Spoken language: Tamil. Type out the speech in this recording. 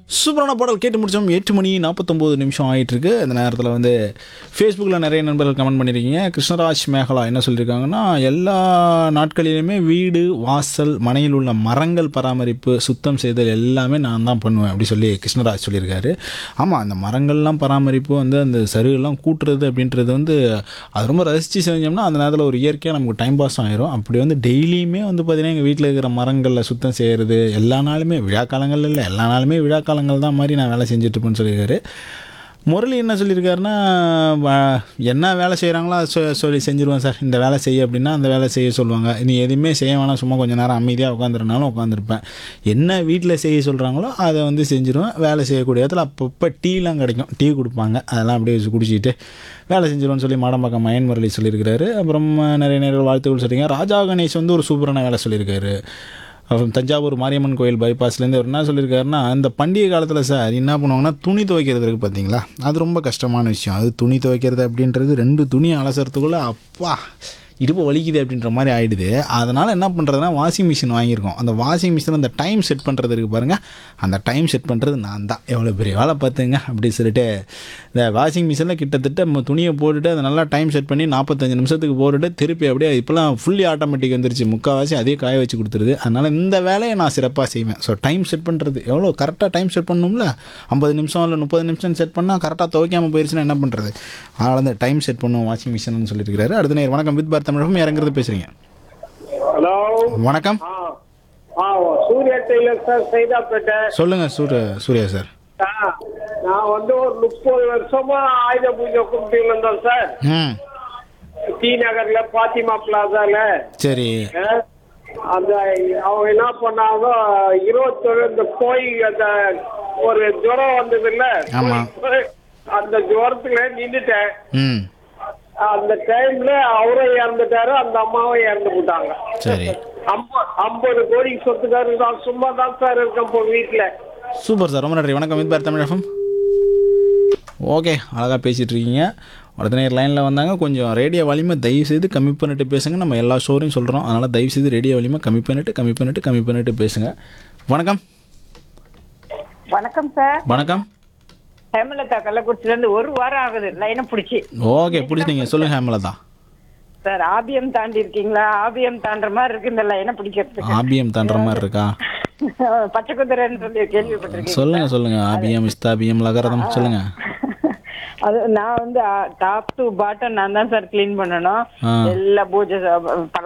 சூப்பரான பாடல் கேட்டு முடிச்சோம் எட்டு மணி நாற்பத்தொம்போது நிமிஷம் ஆயிட்டு இருக்கு இந்த நேரத்தில் வந்து ஃபேஸ்புக்கில் நிறைய நண்பர்கள் கமெண்ட் பண்ணியிருக்கீங்க கிருஷ்ணராஜ் மேகலா என்ன சொல்லியிருக்காங்கன்னா எல்லா நாட்களிலுமே வீடு வாசல் மனையில் உள்ள மரங்கள் பராமரிப்பு சுத்தம் செய்தல் எல்லாமே நான் தான் பண்ணுவேன் அப்படி சொல்லி கிருஷ்ணராஜ் சொல்லியிருக்காரு ஆமாம் அந்த மரங்கள்லாம் பராமரிப்பு வந்து அந்த சருகெல்லாம் கூட்டுறது அப்படின்றது வந்து அது ரொம்ப ரசித்து செஞ்சோம்னா அந்த நேரத்தில் ஒரு இயற்கையாக நமக்கு டைம் பாஸ் ஆயிரும் அப்படி வந்து டெய்லியுமே வந்து பார்த்திங்கன்னா எங்கள் வீட்டில் இருக்கிற மரங்களில் சுத்தம் செய்கிறது எல்லா நாளுமே விழா காலங்கள் இல்லை எல்லா நாளுமே விழா காலங்கள் தான் மாதிரி நான் வேலை செஞ்சுட்ருப்பேன்னு சொல்லியிருக்காரு முரளி என்ன சொல்லியிருக்காருன்னா வ- என்ன வேலை செய்கிறாங்களோ அதை சொ- சொல்லி செஞ்சுருவேன் சார் இந்த வேலை செய்ய அப்படின்னா அந்த வேலை செய்ய சொல்லுவாங்க நீ எதுவுமே செய்ய வேணாம் சும்மா கொஞ்சம் நேரம் அமைதியாக உட்காந்துருந்தாலும் உட்காந்துருப்பேன் என்ன வீட்டில் செய்ய சொல்கிறாங்களோ அதை வந்து செஞ்சுருவேன் வேலை செய்யக்கூடிய இடத்துல அப்பப்போ டீலாம் கிடைக்கும் டீ கொடுப்பாங்க அதெல்லாம் அப்படியே வச்சு குடிச்சிட்டு வேலை செஞ்சிருவேன்னு சொல்லி மாடம்பாக்கம் மயன் முரளி சொல்லியிருக்காரு அப்புறம் நிறைய நிறைய வாழ்த்துக்கள் சொல்லியிருங்க ராஜா கணேஷ் வந்து ஒரு சூப்பரான வேலை சொல்லியிருக்காரு அப்புறம் தஞ்சாவூர் மாரியம்மன் கோயில் பைபாஸ்லேருந்து அவர் என்ன சொல்லியிருக்காருன்னா இந்த பண்டிகை காலத்தில் சார் என்ன பண்ணுவாங்கன்னா துணி துவைக்கிறது இருக்குது பார்த்தீங்களா அது ரொம்ப கஷ்டமான விஷயம் அது துணி துவைக்கிறது அப்படின்றது ரெண்டு துணி அலசறதுக்குள்ளே அப்பா இடுப்பு வலிக்குது அப்படின்ற மாதிரி ஆயிடுது அதனால் என்ன பண்ணுறதுனா வாஷிங் மிஷின் வாங்கியிருக்கோம் அந்த வாஷிங் மிஷின் அந்த டைம் செட் பண்ணுறது இருக்குது பாருங்கள் அந்த டைம் செட் பண்ணுறது நான் தான் எவ்வளோ பெரிய வேலை பார்த்துங்க அப்படி சொல்லிட்டு இந்த வாஷிங் மிஷினில் கிட்டத்தட்ட நம்ம துணியை போட்டுட்டு அதை நல்லா டைம் செட் பண்ணி நாற்பத்தஞ்சு நிமிஷத்துக்கு போட்டுட்டு திருப்பி அப்படியே இப்போலாம் ஃபுல்லி ஆட்டோமேட்டிக் வந்துருச்சு முக்கால்வாசி அதே காய வச்சு கொடுத்துருது அதனால் இந்த வேலையை நான் சிறப்பாக செய்வேன் ஸோ டைம் செட் பண்ணுறது எவ்வளோ கரெக்டாக டைம் செட் பண்ணணும்ல ஐம்பது நிமிஷம் இல்லை முப்பது நிமிஷம் செட் பண்ணால் கரெக்டாக துவைக்காமல் போயிருச்சுன்னா என்ன பண்ணுறது அதனால் அந்த டைம் செட் பண்ணுவோம் வாஷிங் மிஷின் சொல்லியிருக்காரு அடுத்த நேரம் வணக்கம் வித் பார் தமிழகம் இறங்குறது பேசுகிறீங்க ஹலோ வணக்கம் ஆ ஆ சூர்யா டெய்லர் சார் சைதாப்பேட்டை சொல்லுங்கள் சூரிய சூர்யா சார் ஆ, நான் வந்து ஒரு முப்பது வருஷமா ஆயுத பூஜை கும்பிட்டு இருந்தோம் சார் ம் டி நகர்ல பாத்திமா பிளாசால சரி ஆ, அந்த அவங்க என்ன பண்ணாங்க இருபத்தொரு இந்த போய் அந்த ஒரு ஜுரம் வந்தது இல்ல ஆமா. அந்த ஜுரத்துல நின்றுட்டேன் ம் அந்த டைம்ல அவரும் இறந்துட்டாரு அந்த அம்மாவும் இறந்து போட்டாங்க சரி ஐம்பது ஐம்பது கோடி சொத்துக்காரு நான் சும்மா தான் சார் இருக்கேன் இப்போ வீட்டுல சூப்பர் சார் ரொம்ப நன்றி வணக்கம் வித் பார் தமிழகம் ஓகே அழகாக பேசிகிட்டு இருக்கீங்க அடுத்த நேரம் லைனில் வந்தாங்க கொஞ்சம் ரேடியோ வலிமை தயவு செய்து கம்மி பண்ணிட்டு பேசுங்க நம்ம எல்லா ஷோரையும் சொல்கிறோம் அதனால் தயவு செய்து ரேடியோ வலிமை கம்மி பண்ணிட்டு கம்மி பண்ணிட்டு கம்மி பண்ணிட்டு பேசுங்க வணக்கம் வணக்கம் சார் வணக்கம் ஹேமலதா கள்ளக்குறிச்சில இருந்து ஒரு வாரம் ஆகுது லைனை பிடிச்சி ஓகே பிடிச்சிட்டீங்க சொல்லுங்கள் ஹேமலதா சார் ஆபியம் தாண்டி இருக்கீங்களா ஆபியம் தாண்டுற மாதிரி இருக்கு இந்த லைனை பிடிக்கிறதுக்கு ஆபிஎம் தாண்டுற மாதிரி இருக்கா பச்சை குதிரைன்னு சொல்லி கேள்விப்பட்டிருக்கீங்க சொல்லுங்கள் சொல்லுங்கள் ஆபிஎம் இஸ்தாபிஎம் லகரதம் சொல்லுங்கள் அது நான் வந்து டாப் டு பாட்டம் நான் தான் சார் க்ளீன் பண்ணணும் ஆ. எல்லா பூஜை பல